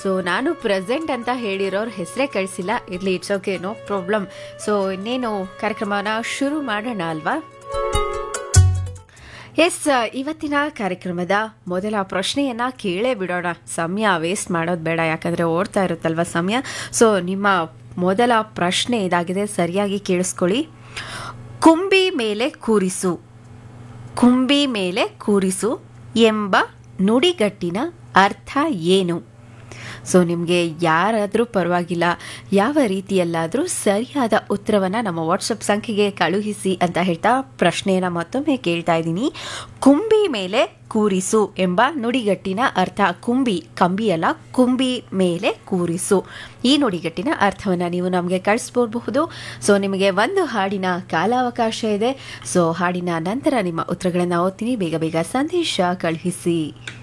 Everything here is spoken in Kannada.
ಸೊ ನಾನು ಪ್ರೆಸೆಂಟ್ ಅಂತ ಹೇಳಿರೋರ್ ಹೆಸರೇ ಕಳಿಸಿಲ್ಲ ಇರ್ಲಿ it's okay no problem so ಇನ್ನೇನು ಕಾರ್ಯಕ್ರಮನ ಶುರು ಮಾಡೋಣ ಅಲ್ವಾ ಎಸ್ ಇವತ್ತಿನ ಕಾರ್ಯಕ್ರಮದ ಮೊದಲ ಪ್ರಶ್ನೆಯನ್ನ ಕೇಳೇ ಬಿಡೋಣ ಸಮಯ ವೇಸ್ಟ್ ಮಾಡೋದು ಬೇಡ ಯಾಕಂದ್ರೆ ಓಡ್ತಾ ಇರುತ್ತಲ್ವ ಸಮಯ ಸೊ ನಿಮ್ಮ ಮೊದಲ ಪ್ರಶ್ನೆ ಇದಾಗಿದೆ ಸರಿಯಾಗಿ ಕೇಳಿಸ್ಕೊಳ್ಳಿ ಕುಂಬಿ ಮೇಲೆ ಕೂರಿಸು ಕುಂಬಿ ಮೇಲೆ ಕೂರಿಸು ಎಂಬ ನುಡಿಗಟ್ಟಿನ ಅರ್ಥ ಏನು ಸೊ ನಿಮಗೆ ಯಾರಾದರೂ ಪರವಾಗಿಲ್ಲ ಯಾವ ರೀತಿಯಲ್ಲಾದರೂ ಸರಿಯಾದ ಉತ್ತರವನ್ನು ನಮ್ಮ ವಾಟ್ಸಪ್ ಸಂಖ್ಯೆಗೆ ಕಳುಹಿಸಿ ಅಂತ ಹೇಳ್ತಾ ಪ್ರಶ್ನೆಯನ್ನು ಮತ್ತೊಮ್ಮೆ ಕೇಳ್ತಾ ಇದ್ದೀನಿ ಕುಂಬಿ ಮೇಲೆ ಕೂರಿಸು ಎಂಬ ನುಡಿಗಟ್ಟಿನ ಅರ್ಥ ಕುಂಬಿ ಕಂಬಿ ಅಲ್ಲ ಕುಂಬಿ ಮೇಲೆ ಕೂರಿಸು ಈ ನುಡಿಗಟ್ಟಿನ ಅರ್ಥವನ್ನು ನೀವು ನಮಗೆ ಕಳಿಸ್ಬೋಬಹುದು ಸೊ ನಿಮಗೆ ಒಂದು ಹಾಡಿನ ಕಾಲಾವಕಾಶ ಇದೆ ಸೊ ಹಾಡಿನ ನಂತರ ನಿಮ್ಮ ಉತ್ತರಗಳನ್ನು ಓದ್ತೀನಿ ಬೇಗ ಬೇಗ ಸಂದೇಶ ಕಳುಹಿಸಿ